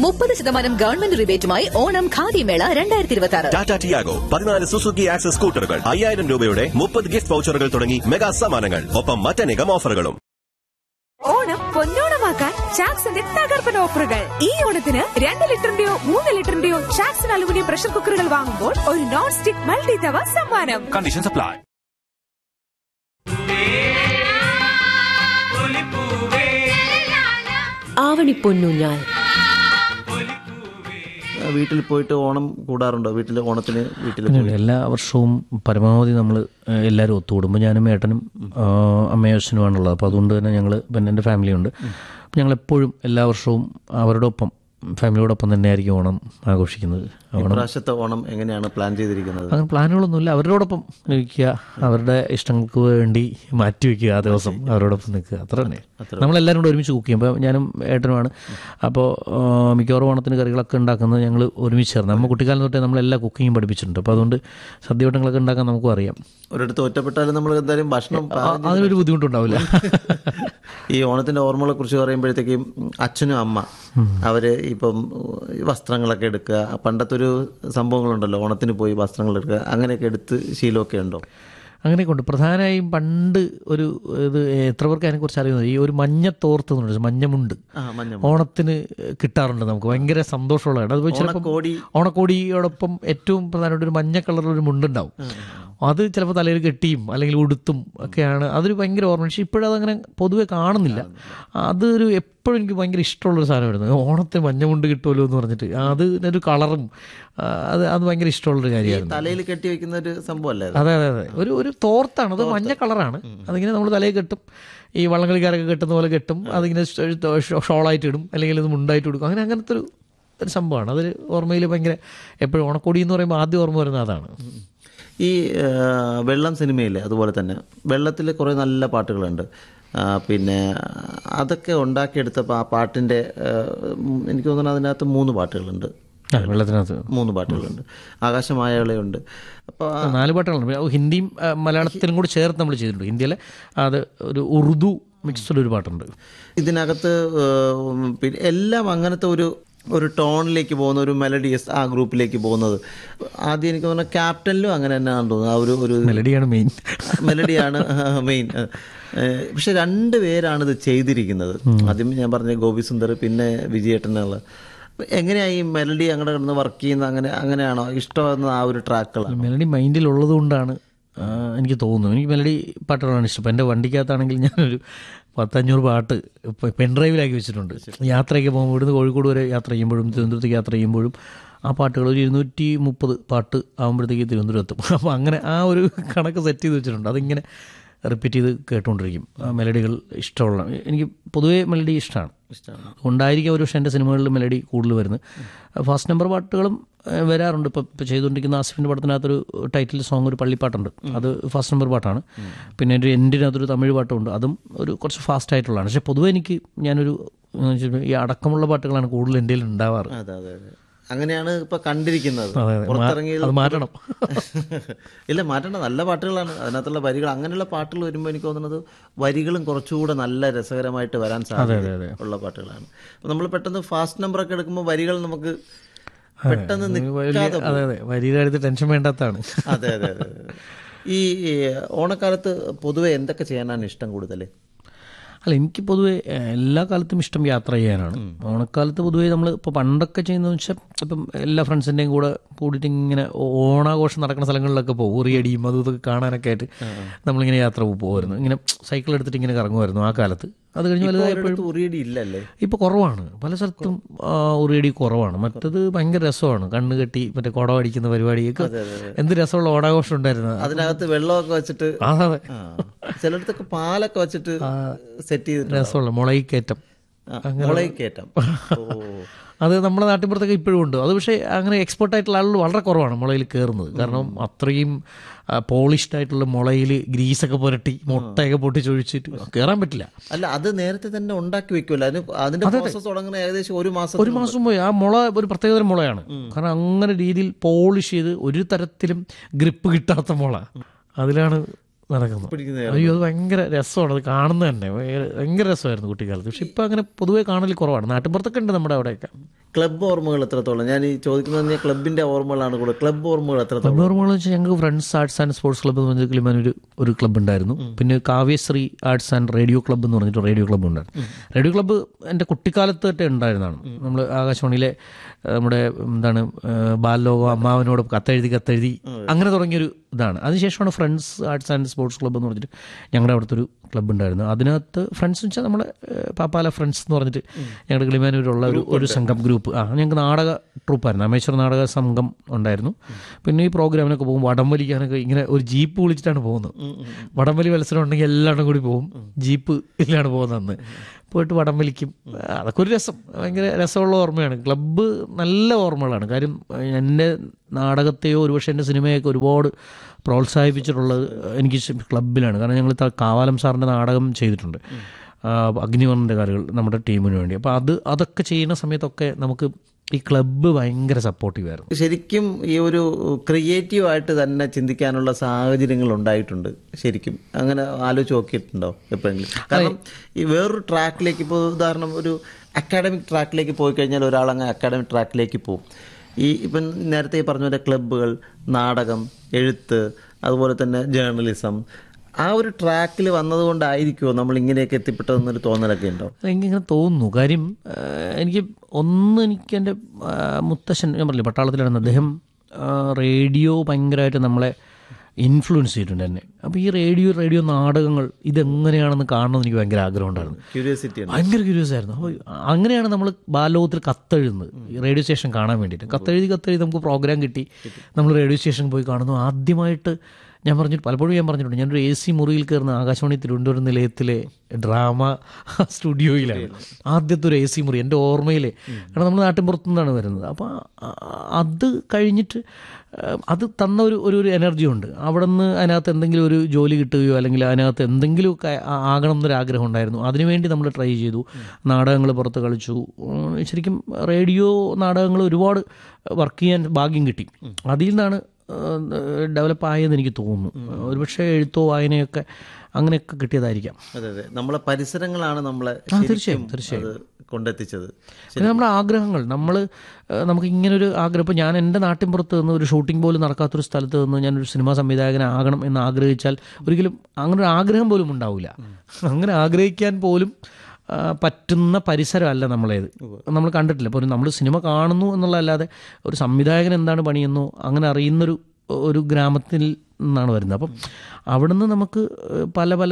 മുപ്പത് ശതമാനം ഗവൺമെന്റ് റിബേറ്റുമായി ഓണം ഖാദി മേള രണ്ടായിരത്തി ഇരുപത്തി ആറ് ടാറ്റ ടിയാഗോ പതിനാല് സുസുക്കി ആക്സസ് സ്കൂട്ടറുകൾ അയ്യായിരം രൂപയുടെ മുപ്പത് ഗിഫ്റ്റ് വൗച്ചറുകൾ തുടങ്ങി മെഗാ സമ്മാനങ്ങൾ ഒപ്പം മറ്റനേകം ഓഫറുകളും ഓണം പൊന്നോണമാക്കാൻ ചാക്സിന്റെ തകർപ്പൻ ഓഫറുകൾ ഈ ഓണത്തിന് രണ്ട് ലിറ്ററിന്റെയോ മൂന്ന് ലിറ്ററിന്റെയോ ചാക്സൺ അലുമിനിയം പ്രഷർ കുക്കറുകൾ വാങ്ങുമ്പോൾ ഒരു നോൺ സ്റ്റിക് മൾട്ടി തവ സമ്മാനം Conditions apply. ആവണിപ്പൊന്നൂഞ്ഞാൽ വീട്ടിൽ പോയിട്ട് ഓണം കൂടാറുണ്ടോ വീട്ടിൽ ഓണത്തിന് വീട്ടിൽ അങ്ങനെയല്ല എല്ലാ വർഷവും പരമാവധി നമ്മൾ എല്ലാവരും ഒത്തുകൂടുമ്പോൾ ഞാനും ഏട്ടനും ആ, അമ്മയും അച്ഛനുമാണുള്ളത് അപ്പോൾ അതുകൊണ്ട് തന്നെ ഞങ്ങൾ പിന്നെ എൻ്റെ ഫാമിലിയുണ്ട് അപ്പോൾ ഞങ്ങൾ എപ്പോഴും എല്ലാ വർഷവും അവരുടെ ഒപ്പം ഫാമിലിയോടൊപ്പം തന്നെ ആയിരിക്കും ഓണം ആഘോഷിക്കുന്നത് ഓണം ഇപ്രാവശ്യത്തെ ഓണം എങ്ങനെയാണ് പ്ലാൻ ചെയ്തിരിക്കുന്നത് അങ്ങനെ പ്ലാനുകളൊന്നുമില്ല അവരോടൊപ്പം ഇരിക്കുക അവരുടെ ഇഷ്ടങ്ങൾക്ക് വേണ്ടി മാറ്റി വെക്കുക ആ ദിവസം അവരോടൊപ്പം നിൽക്കുക അത്ര തന്നെ നമ്മളെല്ലാവരും കൂടെ ഒരുമിച്ച് കുക്ക് ചെയ്യും അപ്പോൾ ഞാനും ഏട്ടനുമാണ് അപ്പോൾ ആ, മിക്കവാറും ഓണത്തിന് കറികളൊക്കെ ഉണ്ടാക്കുന്നത് ഞങ്ങൾ ഒരുമിച്ച് ചേർന്ന് നമ്മൾ കുട്ടിക്കാലം തൊട്ടേ നമ്മളെല്ലാ കുക്കിങ്ങും പഠിപ്പിച്ചിട്ടുണ്ട് അപ്പോൾ അതുകൊണ്ട് സദ്യവട്ടങ്ങളൊക്കെ ഉണ്ടാക്കാൻ നമുക്കും അറിയാം ഒരിടത്ത് ഒറ്റപ്പെട്ടാലും നമ്മൾ എന്തായാലും ഭക്ഷണം ആ, പാകം ചെയ്ത് അതിനൊരു ബുദ്ധിമുട്ടുണ്ടാവില്ല ഈ ഓണത്തിന്റെ ഓർമ്മകളെ കുറിച്ച് പറയുമ്പോഴത്തേക്കും അച്ഛനും അമ്മ അവര് ഇപ്പം ഈ വസ്ത്രങ്ങളൊക്കെ എടുക്കുക പണ്ടത്തെ ഒരു സംഭവങ്ങളുണ്ടല്ലോ ഓണത്തിന് പോയി വസ്ത്രങ്ങൾ എടുക്കുക അങ്ങനെയൊക്കെ എടുത്ത് ശീലമൊക്കെ ഉണ്ടോ അങ്ങനെയൊക്കെ ഉണ്ട് പ്രധാനമായും പണ്ട് ഒരു ഇത് എത്ര പേർക്ക് അതിനെക്കുറിച്ച് അറിയുന്നത് ഈ ഒരു മഞ്ഞ തോർത്ത് എന്ന് പറയുന്നത് മഞ്ഞമുണ്ട് ആ മഞ്ഞ ഓണത്തിന് കിട്ടാറുണ്ട് നമുക്ക് ഭയങ്കര സന്തോഷമുള്ളതാണ് അത് ചിലപ്പോൾ ഓണക്കോടി ഓണക്കോടിയോടൊപ്പം ഏറ്റവും പ്രധാനമായിട്ട് ഒരു മഞ്ഞ കളറിൽ ഒരു മുണ്ടുണ്ടാവും അത് ചിലപ്പോൾ തലയിൽ കെട്ടിയും അല്ലെങ്കിൽ ഉടുത്തും ഒക്കെയാണ് അതൊരു ഭയങ്കര ഓർമ്മ പക്ഷേ ഇപ്പോഴും അതങ്ങനെ പൊതുവെ കാണുന്നില്ല അതൊരു എപ്പോഴും എനിക്ക് ഭയങ്കര ഇഷ്ടമുള്ളൊരു സാധനമായിരുന്നു ഓണത്തിന് മഞ്ഞമുണ്ട് കിട്ടുമല്ലോ എന്ന് പറഞ്ഞിട്ട് അത് ഒരു കളറും ആ, അത് അത് ഭയങ്കര ഇഷ്ടമുള്ളൊരു കാര്യമായിരുന്നു തലയിൽ കെട്ടി വെക്കുന്ന ഒരു സംഭവമല്ലേ അത്? അതെ അതെ അതെ ഒരു ഒരു തോർത്താണ് അത് മഞ്ഞ കളറാണ് അതിങ്ങനെ നമ്മൾ തലയിൽ കെട്ടും ഈ വള്ളംകളിക്കാരൊക്കെ കെട്ടുന്ന പോലെ കെട്ടും അതിങ്ങനെ ഷ- ഷോളായിട്ട് ഇടും അല്ലെങ്കിൽ ഇത് മുണ്ടായിട്ട് കൊടുക്കും അങ്ങനെ അങ്ങനത്തെ ഒരു ഒരു സംഭവമാണ് അതൊരു ഓർമ്മയിൽ ഭയങ്കര എപ്പോഴും ഓണക്കോടി എന്ന് പറയുമ്പോൾ ആദ്യം ഓർമ്മ വരുന്നത് അതാണ് ഈ ആ, വെള്ളം സിനിമയില്ലേ അതുപോലെ തന്നെ വെള്ളത്തിൽ കുറേ നല്ല പാട്ടുകളുണ്ട് ആ, പിന്നെ അതൊക്കെ ഉണ്ടാക്കിയെടുത്തപ്പോൾ ആ പാട്ടിൻ്റെ ആ, ഉം, എനിക്ക് തോന്നുന്നു അതിനകത്ത് മൂന്ന് പാട്ടുകളുണ്ട് ആ, വെള്ളത്തിനകത്ത് മൂന്ന് പാട്ടുകളുണ്ട് ആകാശമായവളയുണ്ട് അപ്പോൾ നാല് പാട്ടുകളുണ്ട് പിന്നെ ഹിന്ദിയും ആ, മലയാളത്തിലും കൂടി ചേർത്ത് നമ്മൾ ചെയ്തിട്ടുണ്ട് ഹിന്ദിയിലെ അത് ഒരു ഉറുദു മിക്സ്ഡ് ഒരു പാട്ടുണ്ട് ഇതിനകത്ത് ഉം, പിന്നെ എല്ലാം അങ്ങനത്തെ ഒരു ഒരു ടോണിലേക്ക് പോകുന്ന ഒരു മെലഡിയസ് ആ ഗ്രൂപ്പിലേക്ക് പോകുന്നത് ആദ്യം എനിക്ക് തോന്നുന്നു ക്യാപ്റ്റനിലും അങ്ങനെ തന്നെയാണെന്ന് തോന്നുന്നു ആ ഒരു ഒരു മെലഡിയാണ് മെയിൻ മെലഡിയാണ് മെയിൻ പക്ഷെ രണ്ട് പേരാണ് ഇത് ചെയ്തിരിക്കുന്നത് ആദ്യം ഞാൻ പറഞ്ഞ ഗോപി സുന്ദർ പിന്നെ വിജയേട്ടനുള്ള എങ്ങനെയാ ഈ മെലഡി അങ്ങോട്ട് കിടന്ന് വർക്ക് ചെയ്യുന്ന അങ്ങനെ അങ്ങനെയാണോ ഇഷ്ടമാകുന്ന ആ ഒരു ട്രാക്കുകളാണ് മെലഡി മൈൻഡിൽ ഉള്ളത് കൊണ്ടാണ് ആ, എനിക്ക് തോന്നുന്നു എനിക്ക് മെലഡി പാട്ടുകളാണ് ഇഷ്ടം ഇപ്പം എൻ്റെ വണ്ടിക്കകത്താണെങ്കിൽ ഞാനൊരു പത്തഞ്ഞൂറ് പാട്ട് ഇപ്പം പെൻഡ്രൈവിലാക്കി വെച്ചിട്ടുണ്ട് യാത്രയൊക്കെ പോകുമ്പോൾ ഇവിടുന്ന് കോഴിക്കോട് വരെ യാത്ര ചെയ്യുമ്പോഴും തിരുവനന്തപുരത്തേക്ക് യാത്ര ചെയ്യുമ്പോഴും ആ പാട്ടുകൾ ഒരു ഇരുന്നൂറ്റി മുപ്പത് പാട്ട് ആകുമ്പോഴത്തേക്ക് തിരുവനന്തപുരം എത്തും അപ്പോൾ അങ്ങനെ ആ ഒരു കണക്ക് സെറ്റ് ചെയ്ത് വെച്ചിട്ടുണ്ട് അതിങ്ങനെ റിപ്പീറ്റ് ചെയ്ത് കേട്ടുകൊണ്ടിരിക്കും ആ മെലഡികൾ ഇഷ്ടമുള്ള എനിക്ക് പൊതുവേ മെലഡി ഇഷ്ടമാണ് ഇഷ്ടമാണ് ഉണ്ടായിരിക്കും ഒരു പക്ഷേ എൻ്റെ സിനിമകളിൽ മെലഡി കൂടുതൽ വരുന്നത് ഫസ്റ്റ് നമ്പർ പാട്ടുകളും ഏഹ്, വരാറുണ്ട് ഇപ്പോൾ ഇപ്പോൾ ചെയ്തുകൊണ്ടിരിക്കുന്ന ആസിഫിൻ്റെ പടത്തിനകത്തൊരു ടൈറ്റിൽ സോങ് ഒരു പള്ളിപ്പാട്ടുണ്ട് അത് ഫസ്റ്റ് നമ്പർ പാട്ടാണ് പിന്നെ ഒരു എൻഡിനകത്തൊരു തമിഴ് പാട്ടുണ്ട് അതും ഒരു കുറച്ച് ഫാസ്റ്റ് ആയിട്ടുള്ളതാണ് പക്ഷേ പൊതുവേ എനിക്ക് ഞാനൊരു എന്ന് വെച്ചിട്ടുണ്ടെങ്കിൽ ഈ അടക്കമുള്ള പാട്ടുകളാണ് കൂടുതൽ എൻ്റെ കയ്യിൽ ഉണ്ടാവാറ് അതെ അതെ അതെ അങ്ങനെയാണ് ഇപ്പൊ കണ്ടിരിക്കുന്നത് അതെ, അതെ. മാ- പുറത്തിറങ്ങിയത് അത് മാറ്റണം. ഇല്ല മാറ്റണ്ട നല്ല പാട്ടുകളാണ് അതിനകത്തുള്ള വരികൾ അങ്ങനെയുള്ള പാട്ടുകൾ വരുമ്പോൾ എനിക്ക് തോന്നുന്നത് വരികളും കുറച്ചുകൂടെ നല്ല രസകരമായിട്ട് വരാൻ സാധ്യത ഉള്ള പാട്ടുകളാണ് അപ്പോൾ നമ്മൾ പെട്ടെന്ന് ഫാസ്റ്റ് നമ്പറൊക്കെ എടുക്കുമ്പോൾ വരികൾ നമുക്ക് പെട്ടെന്ന് വലിയ നിൽക്കാതെ അതെ അതെ വരിയുടെ അടുത്ത് ടെൻഷൻ വേണ്ടാത്തതാണ് അതെ അതെ അതെ അതെ. ഈ ഈ ഓണക്കാലത്ത് പൊതുവെ എന്തൊക്കെ ചെയ്യാനാണ് ഇഷ്ടം കൂടുതൽ അല്ല എനിക്ക് പൊതുവെ ഏഹ്, എല്ലാ കാലത്തും ഇഷ്ടം യാത്ര ചെയ്യാനാണ് ഓണക്കാലത്ത് പൊതുവേ നമ്മൾ ഇപ്പോൾ പണ്ടൊക്കെ ചെയ്യുന്നതെന്ന് വെച്ചാൽ ഇപ്പം എല്ലാ ഫ്രണ്ട്സിൻ്റെയും കൂടെ കൂടിയിട്ട് ഇങ്ങനെ ഓണാഘോഷം നടക്കുന്ന സ്ഥലങ്ങളിലൊക്കെ പോകും ഉറിയടിയും അതും ഇതൊക്കെ കാണാനൊക്കെ ആയിട്ട് നമ്മളിങ്ങനെ യാത്ര പോകുമായിരുന്നു ഇങ്ങനെ സൈക്കിൾ എടുത്തിട്ട് ഇങ്ങനെ കറങ്ങുമായിരുന്നു ആ കാലത്ത് അത് കഴിഞ്ഞ് വലുതായപ്പോഴും ഒരിടത്ത് ഉറിയടി ഇല്ലല്ലേ ഇപ്പോൾ കുറവാണ് പല സ്ഥലത്തും ആ, ഉറിയടി കുറവാണ് മറ്റത് ഭയങ്കര രസമാണ് കണ്ണ് കെട്ടി മറ്റേ കുടം അടിക്കുന്ന പരിപാടിയൊക്കെ എന്ത് രസമുള്ള ഓണാഘോഷം ഉണ്ടായിരുന്നു അതിനകത്ത് വെള്ളമൊക്കെ വെച്ചിട്ട് അതെ അതെ ആ. ചിലയിടത്തൊക്കെ പാലൊക്കെ വെച്ചിട്ട് സെറ്റ് ചെയ്തിട്ട് രസമുള്ള മുളയിക്കയറ്റം മുളയിക്കേറ്റം ഓ അത് നമ്മുടെ നാട്ടിൻപുറത്തൊക്കെ ഇപ്പോഴും ഉണ്ട് അത് പക്ഷേ അങ്ങനെ എക്സ്പെർട്ട് ആയിട്ടുള്ള ആളുകൾ വളരെ കുറവാണ് മുളയിൽ കയറുന്നത് കാരണം അത്രയും പോളിഷ്ഡ് ആയിട്ടുള്ള മുളയിൽ ഗ്രീസൊക്കെ പുരട്ടി മുട്ടയൊക്കെ പൊട്ടിച്ചൊഴിച്ചിട്ട് കയറാൻ പറ്റില്ല അല്ല അത് നേരത്തെ തന്നെ ഉണ്ടാക്കി വെക്കുമല്ലോ അതിന് അതിന്റെ പ്രോസസ് തുടങ്ങുന്ന ഏകദേശം ഒരു മാസം ഒരു മാസം പോയി ആ മുള ഒരു പ്രത്യേകതരം മുളയാണ് കാരണം അങ്ങനെ രീതിയിൽ പോളിഷ് ചെയ്ത് ഒരു തരത്തിലും ഗ്രിപ്പ് കിട്ടാത്ത മുള അതിലാണ് നടക്കുന്നത് പിടിക്കുന്നത് അയ്യോ അത് ഭയങ്കര രസമാണ് അത് കാണുന്നത് തന്നെ ഭയങ്കര- ഭയങ്കര രസമായിരുന്നു കുട്ടിക്കാലത്ത് പക്ഷെ ഇപ്പം അങ്ങനെ പൊതുവേ കാണൽ കുറവാണ് നാട്ടിൻപുറത്തൊക്കെ ഉണ്ട് നമ്മുടെ അവിടെയൊക്കെ ക്ലബ്ബ് ഓർമ്മകൾ എത്രത്തോളം ഞാൻ ഈ ചോദിക്കുന്നത് ഞാൻ ക്ലബിന്റെ ഓർമ്മകളാണ് കൂടെ ക്ലബ്ബ് ഓർമ്മകൾ എത്രത്തോളം ഓർമ്മകൾ വെച്ചാൽ ഞങ്ങൾക്ക് friends arts and sports club എന്ന് പറഞ്ഞ കിളിമാൻ ഒരു ഒരു ക്ലബ്ബ് ഉണ്ടായിരുന്നു പിന്നെ Kavyasree arts and radio club എന്ന് പറഞ്ഞിട്ട് റേഡിയോ ക്ലബ്ബ് ഉണ്ടായിരുന്നു റേഡിയോ ക്ലബ്ബ് എൻ്റെ കുട്ടിക്കാലത്ത് തൊട്ടേ ഉണ്ടായിരുന്നതാണ് നമ്മൾ ആകാശവാണിയിലെ ആ, നമ്മുടെ എന്താണ് ആ, ബാലലോകം അമ്മാവനോട് കത്തെഴുതി കത്തെഴുതി അങ്ങനെ തുടങ്ങിയൊരു ഇതാണ് അതിനുശേഷമാണ് friends arts and sports club എന്ന് പറഞ്ഞിട്ട് ഞങ്ങളുടെ അവിടുത്തെ ഒരു ക്ലബ്ബ് ഉണ്ടായിരുന്നു അതിനകത്ത് ഫ്രണ്ട്സ് വെച്ചാൽ നമ്മുടെ ഏഹ്, പാപ്പാല ഫ്രണ്ട്സ് എന്ന് പറഞ്ഞിട്ട് ഞങ്ങളുടെ കിളിമാനൂരുള്ള ഒരു ഒരു സംഘം ഗ്രൂപ്പ് ആ ഞങ്ങൾക്ക് നാടക ട്രൂപ്പായിരുന്നു അമേശ്വർ നാടക സംഘം ഉണ്ടായിരുന്നു പിന്നെ ഈ പ്രോഗ്രാമിനൊക്കെ പോകും വടം വലിക്കാനൊക്കെ ഇങ്ങനെ ഒരു ജീപ്പ് വിളിച്ചിട്ടാണ് പോകുന്നത് വടംവലി മത്സരം ഉണ്ടെങ്കിൽ എല്ലാവരും കൂടി പോകും ജീപ്പ് ഇതിലാണ് പോകുന്നത് അന്ന് പോയിട്ട് വടം വലിക്കും അതൊക്കെ ഒരു രസം ഭയങ്കര രസമുള്ള ഓർമ്മയാണ് ക്ലബ്ബ് നല്ല ഓർമ്മകളാണ് കാര്യം എൻ്റെ നാടകത്തെയോ ഒരുപക്ഷെ എൻ്റെ സിനിമയൊക്കെ ഒരുപാട് പ്രോത്സാഹിപ്പിച്ചിട്ടുള്ളത് എനിക്ക് ശ- ക്ലബ്ബിലാണ് കാരണം ഞങ്ങൾ ത- കാവാലം സാറിൻ്റെ നാടകം ചെയ്തിട്ടുണ്ട് ആ, അഗ്നിവർണ്ണൻ്റെ കഥകൾ നമ്മുടെ ടീമിന് വേണ്ടി അപ്പോൾ അത് അതൊക്കെ ചെയ്യുന്ന സമയത്തൊക്കെ നമുക്ക് ഈ ക്ലബ്ബ് ഭയങ്കര സപ്പോർട്ടീവായിരുന്നു ശരിക്കും ഈ ഒരു ക്രിയേറ്റീവായിട്ട് തന്നെ ചിന്തിക്കാനുള്ള സാഹചര്യങ്ങൾ ഉണ്ടായിട്ടുണ്ട് ശരിക്കും അങ്ങനെ ആലോചിച്ച് നോക്കിയിട്ടുണ്ടോ എപ്പോഴെങ്കിലും കാരണം ഈ വേറൊരു ട്രാക്കിലേക്ക് ഇപ്പോൾ ഉദാഹരണം ഒരു അക്കാഡമിക് ട്രാക്കിലേക്ക് പോയി കഴിഞ്ഞാൽ ഒരാൾ അങ്ങ് അക്കാഡമിക് ട്രാക്കിലേക്ക് പോകും ഈ ഇപ്പം നേരത്തെ ഈ പറഞ്ഞ പോലെ ക്ലബ്ബുകൾ നാടകം എഴുത്ത് അതുപോലെ തന്നെ ജേർണലിസം ആ ഒരു ട്രാക്കിൽ വന്നതുകൊണ്ടായിരിക്കുമോ നമ്മൾ ഇങ്ങനെയൊക്കെ എത്തിപ്പെട്ടതെന്നൊരു തോന്നലൊക്കെ ഉണ്ടോ എനിക്കിങ്ങനെ തോന്നുന്നു കാര്യം ആ, എനിക്ക് ഒന്ന് എനിക്ക് എൻ്റെ ആ, മുത്തശ്ശൻ ഞാൻ പറഞ്ഞില്ല പട്ടാളത്തിലാണെന്ന് അദ്ദേഹം ആ, റേഡിയോ ഭയങ്കരമായിട്ട് നമ്മളെ ഇൻഫ്ലുവൻസ് ചെയ്തിട്ടുണ്ട് എന്നെ അപ്പോൾ ഈ റേഡിയോ റേഡിയോ നാടകങ്ങൾ ഇതെങ്ങനെയാണെന്ന് കാണണമെന്ന് എനിക്ക് ഭയങ്കര ആഗ്രഹം ഉണ്ടായിരുന്നു ക്യൂരിയോസിറ്റി ഉണ്ട് ഭയങ്കര ക്യൂരിയസ് ആയിരുന്നു അപ്പോൾ അങ്ങനെയാണ് നമ്മൾ ബാലലോകത്തിൽ കത്തെഴുതുന്നത് ഈ റേഡിയോ സ്റ്റേഷൻ കാണാൻ വേണ്ടിയിട്ട് കത്തെഴുതി കത്തെഴുതി നമുക്ക് പ്രോഗ്രാം കിട്ടി നമ്മൾ റേഡിയോ സ്റ്റേഷനിൽ പോയി കാണുന്നു ആദ്യമായിട്ട് ഞാൻ പറഞ്ഞിട്ട് പലപ്പോഴും ഞാൻ പറഞ്ഞിട്ടുണ്ട് ഞാനൊരു എ സി മുറിയിൽ കയറുന്ന ആകാശവാണി തിരുവനന്തപുരം നിലയത്തിലെ ഡ്രാമ സ്റ്റുഡിയോയിലാണ് ആദ്യത്തെ ഒരു എ സി മുറി എൻ്റെ ഓർമ്മയിലെ കാരണം നമ്മൾ നാട്ടിൻപുറത്തു നിന്നാണ് വരുന്നത് അപ്പോൾ അത് കഴിഞ്ഞിട്ട് ആ, അത് തന്ന ഒരു ഒരു ഒരു എനർജി ഉണ്ട് അവിടെ നിന്ന് അതിനകത്ത് എന്തെങ്കിലും ഒരു ജോലി കിട്ടുകയോ അല്ലെങ്കിൽ അതിനകത്ത് എന്തെങ്കിലുമൊക്കെ ആ- ആകണം എന്നൊരു ആഗ്രഹം ഉണ്ടായിരുന്നു അതിനുവേണ്ടി നമ്മൾ ട്രൈ ചെയ്തു നാടകങ്ങൾ പുറത്ത് കളിച്ചു ഉം, ശരിക്കും റേഡിയോ നാടകങ്ങൾ ഒരുപാട് വർക്ക് ചെയ്യാൻ ഭാഗ്യം കിട്ടി അതിൽ നിന്നാണ് ഡെവലപ്പ് ആയെന്ന് എനിക്ക് തോന്നുന്നു ഒരുപക്ഷെ എഴുത്തോ വായനയൊക്കെ അങ്ങനെയൊക്കെ കിട്ടിയതായിരിക്കാം അതെ അതെ നമ്മളെ പരിസരങ്ങളാണ് നമ്മളെ തീർച്ചയായും, ശരിക്കും തീർച്ചയായും. അത് കൊണ്ടെത്തിച്ചത് പിന്നെ നമ്മുടെ ആഗ്രഹങ്ങൾ നമ്മൾ നമുക്ക് ഇങ്ങനൊരു ആഗ്രഹം ഇപ്പോൾ ഞാൻ എൻ്റെ നാട്ടിൻപുറത്ത് നിന്ന് ഒരു ഷൂട്ടിംഗ് പോലും നടക്കാത്തൊരു സ്ഥലത്ത് നിന്ന് ഞാനൊരു സിനിമാ സംവിധായകനാകണം എന്ന് ആഗ്രഹിച്ചാൽ ഒരിക്കലും അങ്ങനെ ഒരു ആഗ്രഹം പോലും ഉണ്ടാവില്ല അങ്ങനെ ആഗ്രഹിക്കാൻ പോലും ആ, പറ്റുന്ന പരിസരമല്ല നമ്മളേത് നമ്മൾ കണ്ടിട്ടില്ല ഇപ്പോൾ ഒരു നമ്മൾ സിനിമ കാണുന്നു എന്നുള്ളതല്ലാതെ ഒരു സംവിധായകൻ എന്താണ് പണിയെന്നോ അങ്ങനെ അറിയുന്നൊരു ഒരു ഗ്രാമത്തിൽ നിന്നാണ് വരുന്നത് അപ്പം അവിടുന്ന് നമുക്ക് ഏഹ്, പല പല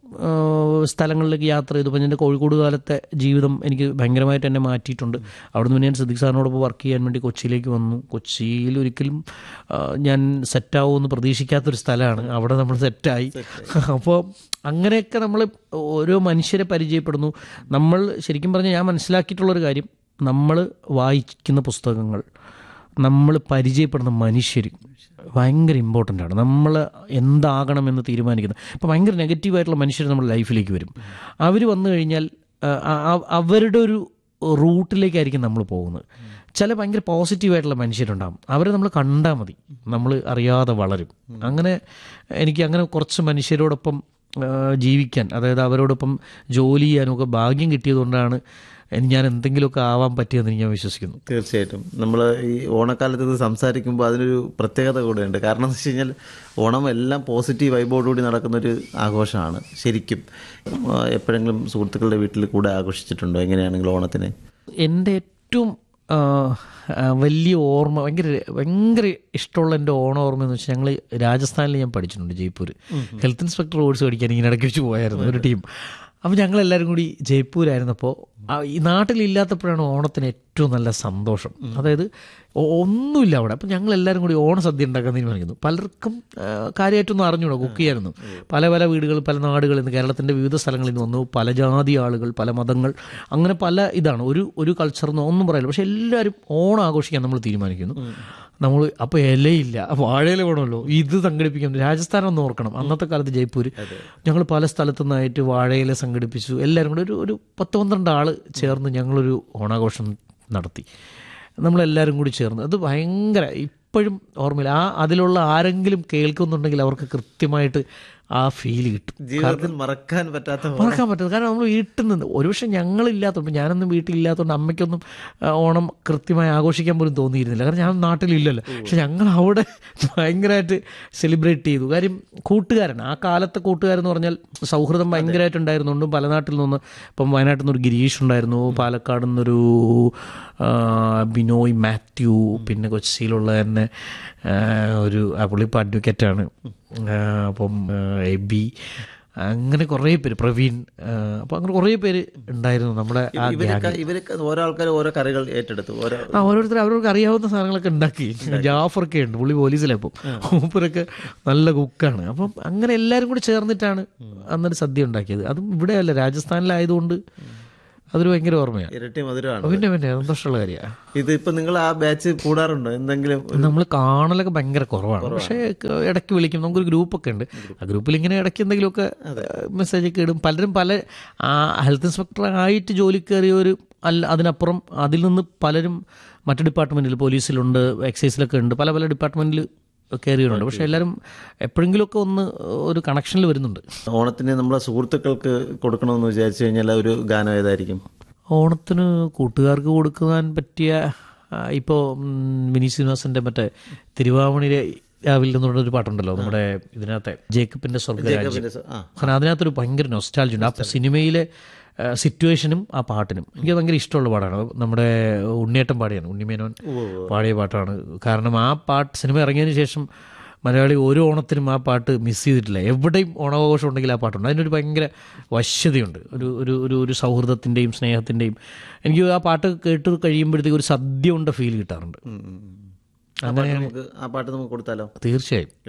ഏഹ്, സ്ഥലങ്ങളിലേക്ക് യാത്ര ചെയ്തു ഇപ്പം എൻ്റെ കോഴിക്കോട് കാലത്തെ ജീവിതം എനിക്ക് ഭയങ്കരമായിട്ട് എന്നെ മാറ്റിയിട്ടുണ്ട് അവിടുന്ന് പിന്നെ ഞാൻ സിദ്ദിഖ് സാറിനോടൊപ്പം വർക്ക് ചെയ്യാൻ വേണ്ടി കൊച്ചിയിലേക്ക് വന്നു കൊച്ചിയിൽ ഒരിക്കലും ആ, ഞാൻ സെറ്റാവുമെന്ന് പ്രതീക്ഷിക്കാത്തൊരു സ്ഥലമാണ് അവിടെ നമ്മൾ സെറ്റായി അപ്പോൾ അങ്ങനെയൊക്കെ നമ്മൾ ഓരോ മനുഷ്യരെ പരിചയപ്പെടുന്നു നമ്മൾ ശരിക്കും പറഞ്ഞാൽ ഞാൻ മനസ്സിലാക്കിയിട്ടുള്ളൊരു കാര്യം നമ്മൾ വായിക്കുന്ന പുസ്തകങ്ങൾ നമ്മൾ പരിചയപ്പെടുന്ന മനുഷ്യർ ഭയങ്കര ഇമ്പോർട്ടൻ്റ് ആണ് നമ്മൾ എന്താകണമെന്ന് തീരുമാനിക്കുന്നത് ഇപ്പോൾ ഭയങ്കര നെഗറ്റീവായിട്ടുള്ള മനുഷ്യർ നമ്മുടെ ലൈഫിലേക്ക് വരും അവർ വന്നു കഴിഞ്ഞാൽ ആ, ആ- അവരുടെ ഒരു റൂട്ടിലേക്കായിരിക്കും നമ്മൾ പോകുന്നത് ചില ഭയങ്കര പോസിറ്റീവായിട്ടുള്ള മനുഷ്യരുണ്ടാകും അവരെ നമ്മൾ കണ്ടാൽ മതി നമ്മൾ അറിയാതെ വളരും അങ്ങനെ എനിക്ക് അങ്ങനെ കുറച്ച് മനുഷ്യരോടൊപ്പം ആ, ജീവിക്കാൻ അതായത് അവരോടൊപ്പം ജോലി ചെയ്യാനൊക്കെ ഭാഗ്യം കിട്ടിയതുകൊണ്ടാണ് ഞാൻ എന്തെങ്കിലുമൊക്കെ ആവാൻ പറ്റിയെന്ന് ഞാൻ വിശ്വസിക്കുന്നു തീർച്ചയായിട്ടും നമ്മൾ ഈ ഓണക്കാലത്ത് ഇത് സംസാരിക്കുമ്പോൾ അതിനൊരു പ്രത്യേകത കൂടെയുണ്ട് കാരണം എന്ന് വെച്ച് കഴിഞ്ഞാൽ ഓണം എല്ലാം പോസിറ്റീവ് വൈബോടുകൂടി നടക്കുന്നൊരു ആഘോഷമാണ് ശരിക്കും ആ, എപ്പോഴെങ്കിലും സുഹൃത്തുക്കളുടെ വീട്ടിൽ കൂടെ ആഘോഷിച്ചിട്ടുണ്ടോ എങ്ങനെയാണെങ്കിലും ഓണത്തിന് എൻ്റെ ഏറ്റവും ആ, ആ, വലിയ ഓർമ്മ ഭയങ്കര ഭയങ്കര ഇഷ്ടമുള്ള എൻ്റെ ഓണ ഓർമ്മ എന്ന് വെച്ചാൽ ഞങ്ങൾ രാജസ്ഥാനിൽ ഞാൻ പഠിച്ചിട്ടുണ്ട് ജയ്പൂർ ഹെൽത്ത് ഇൻസ്പെക്ടർ കോഴ്സ് പഠിക്കാൻ ഇങ്ങനെ ഇടയ്ക്ക് വെച്ച് പോയായിരുന്നു ഒരു ടീം അപ്പോൾ ഞങ്ങളെല്ലാവരും കൂടി ജയ്പൂരായിരുന്നപ്പോൾ ആ, ഈ നാട്ടിലില്ലാത്തപ്പോഴാണ് ഓണത്തിന് ഏറ്റവും നല്ല സന്തോഷം അതായത് ഒ- ഒന്നുമില്ല അവിടെ അപ്പം ഞങ്ങൾ എല്ലാവരും കൂടി ഓണസദ്യ ഉണ്ടാക്കാൻ തീരുമാനിക്കുന്നു പലർക്കും ആ, കാര്യമായിട്ടൊന്നും അറിഞ്ഞൂടാ കുക്ക് ചെയ്യാനൊന്നും പല പല വീടുകൾ പല നാടുകളിൽ നിന്ന് കേരളത്തിൻ്റെ വിവിധ സ്ഥലങ്ങളിൽ നിന്ന് വന്നു പല ജാതി ആളുകൾ പല മതങ്ങൾ അങ്ങനെ പല ഇതാണ് ഒരു ഒരു കൾച്ചർ എന്നോ ഒന്നും പറയില്ല പക്ഷെ എല്ലാവരും ഓണം ആഘോഷിക്കാൻ നമ്മൾ തീരുമാനിക്കുന്നു നമ്മൾ അപ്പോൾ ഇലയില്ല വാഴയില വേണമല്ലോ ഇത് സംഘടിപ്പിക്കാം രാജസ്ഥാൻ ഒന്ന് ഓർക്കണം അന്നത്തെ കാലത്ത് ജയ്പൂർ ഞങ്ങൾ പല സ്ഥലത്തു നിന്നായിട്ട് വാഴയില സംഘടിപ്പിച്ചു എല്ലാവരും കൂടി ഒരു ഒരു പത്ത് പന്ത്രണ്ട് ആൾ ചേർന്ന് ഞങ്ങളൊരു ഓണാഘോഷം നടത്തി നമ്മളെല്ലാവരും കൂടി ചേർന്ന് അത് ഭയങ്കര ഇപ്പോഴും ഓർമ്മയില്ല ആ അതിലുള്ള ആരെങ്കിലും കേൾക്കുന്നുണ്ടെങ്കിൽ അവർക്ക് കൃത്യമായിട്ട് ആ ഫീൽ കിട്ടും ജീവിതത്തിൽ മറക്കാൻ പറ്റാത്ത മറക്കാൻ പറ്റും കാരണം നമ്മൾ വീട്ടിൽ നിന്ന് ഒരുപക്ഷെ ഞങ്ങളില്ലാത്തതുകൊണ്ട് ഞാനൊന്നും വീട്ടിലില്ലാത്തതുകൊണ്ട് അമ്മയ്ക്കൊന്നും ആ, ഓണം കൃത്യമായി ആഘോഷിക്കാൻ പോലും തോന്നിയിരുന്നില്ല കാരണം ഞാൻ നാട്ടിലില്ലല്ലോ പക്ഷെ ഞങ്ങൾ അവിടെ ഭയങ്കരമായിട്ട് സെലിബ്രേറ്റ് ചെയ്തു കാര്യം കൂട്ടുകാരൻ ആ കാലത്തെ കൂട്ടുകാരെന്ന് പറഞ്ഞാൽ സൗഹൃദം ഭയങ്കരമായിട്ട് ഉണ്ടായിരുന്നുണ്ട് പല നാട്ടിൽ നിന്ന് ഇപ്പം വയനാട്ടിൽ നിന്നൊരു ഗിരീഷ് ഉണ്ടായിരുന്നു പാലക്കാട് നിന്നൊരു ആ, ബിനോയ് മാത്യു പിന്നെ കൊച്ചിയിലുള്ള തന്നെ ആ, ഒരു ആ പുള്ളിപ്പോൾ അഡ്വക്കേറ്റാണ് അപ്പം ആ, എബി അങ്ങനെ കുറേ പേര് പ്രവീൺ ആ, അപ്പോൾ അങ്ങനെ കുറേ പേര് ഉണ്ടായിരുന്നു നമ്മുടെ ആ ഇവരൊക്കെ ഇവരൊക്കെ ഓരോ ആൾക്കാർ ഓരോ കറികൾ ഏറ്റെടുത്തു ഓരോ ആ ഓരോരുത്തർ അവർക്ക് അറിയാവുന്ന സാധനങ്ങളൊക്കെ ഉണ്ടാക്കി ജാഫറൊക്കെ ഉണ്ട് പുള്ളി പോലീസിലപ്പം മൂപ്പരൊക്കെ നല്ല കുക്കാണ് അപ്പം അങ്ങനെ എല്ലാവരും കൂടി ചേർന്നിട്ടാണ് അന്നൊരു സദ്യ ഉണ്ടാക്കിയത് അതും ഇവിടെയല്ല രാജസ്ഥാനിലായതുകൊണ്ട് അതൊരു ഭയങ്കര ഓർമ്മയാണ് ഇരട്ടി മധുരമാണ് പിന്നെ പിന്നെ സന്തോഷമുള്ള കാര്യമാണ് ഇതിപ്പോ നിങ്ങൾ ആ ബാച്ച് കൂടാറുണ്ടോ എന്തെങ്കിലും നമ്മൾ കാണലൊക്കെ ഭയങ്കര കുറവാണ് പക്ഷേ ക- ഇടയ്ക്ക് വിളിക്കും നമുക്കൊരു ഗ്രൂപ്പൊക്കെ ഉണ്ട് ആ ഗ്രൂപ്പിൽ ഇങ്ങനെ ഇടയ്ക്ക് എന്തെങ്കിലുമൊക്കെ മെസ്സേജ് ഒക്കെ ഇടും പലരും പല ആ ഹെൽത്ത് ഇൻസ്പെക്ടർ ആയിട്ട് ജോലി കയറിയവർ അല്ല അതിനപ്പുറം അതിൽ നിന്ന് പലരും മറ്റു ഡിപ്പാർട്ട്മെൻറ്റിൽ പോലീസിലുണ്ട് എക്സൈസിലൊക്കെ ഉണ്ട് പല പല ഡിപ്പാർട്ട്മെൻറ്റിൽ കയറിയവരുണ്ട് പക്ഷേ എല്ലാവരും എപ്പോഴെങ്കിലുമൊക്കെ ഒന്ന് ഒരു കണക്ഷനിൽ വരുന്നുണ്ട് ഓണത്തിന് നമ്മളെ സുഹൃത്തുക്കൾക്ക് കൊടുക്കണമെന്ന് വിചാരിച്ചു കഴിഞ്ഞാൽ ഒരു ഗാനം ഏതായിരിക്കും ഓണത്തിന് കൂട്ടുകാർക്ക് കൊടുക്കാൻ പറ്റിയ ആ, ഇപ്പോൾ ഉം, വിനീത് ശ്രീനിവാസന്റെ മറ്റേ തിരുവാമണിയിലെ രാവിലെ നിന്നുള്ള ഒരു പാട്ടുണ്ടല്ലോ നമ്മുടെ ഇതിനകത്തെ ജേക്കബിന്റെ സ്വർഗരാജ്യം പിന്നെ സ- ആ കാരണം അതിനകത്തൊരു ഭയങ്കര നൊസ്റ്റാൾജി ഉണ്ട് ആ സിനിമയിലെ ആ, സിറ്റുവേഷനും ആ പാട്ടിനും എനിക്ക് ഭയങ്കര ഇഷ്ടമുള്ള പാട്ടാണ് നമ്മുടെ ഉണ്ണിയേട്ടൻ പാടിയാണ് ഉണ്ണിമേനോൻ പാടിയ പാട്ടാണ് കാരണം ആ പാട്ട് സിനിമ ഇറങ്ങിയതിന് ശേഷം മലയാളി ഓരോ ഓണത്തിനും ആ പാട്ട് മിസ് ചെയ്തിട്ടില്ല എവിടെയും ഓണാഘോഷം ഉണ്ടെങ്കിൽ ആ പാട്ടുണ്ട് അതിനൊരു ഭയങ്കര വശ്യതയുണ്ട് ഒരു ഒരു ഒരു ഒരു സൗഹൃദത്തിൻ്റെയും സ്നേഹത്തിൻ്റെയും എനിക്ക് ആ പാട്ട് കേട്ട് കഴിയുമ്പോഴത്തേക്ക് ഒരു സദ്യ ഉണ്ട ഫീൽ കിട്ടാറുണ്ട് ആ പാട്ട് നമുക്ക് ആ പാട്ട് നമുക്ക് കൊടുത്താലോ തീർച്ചയായും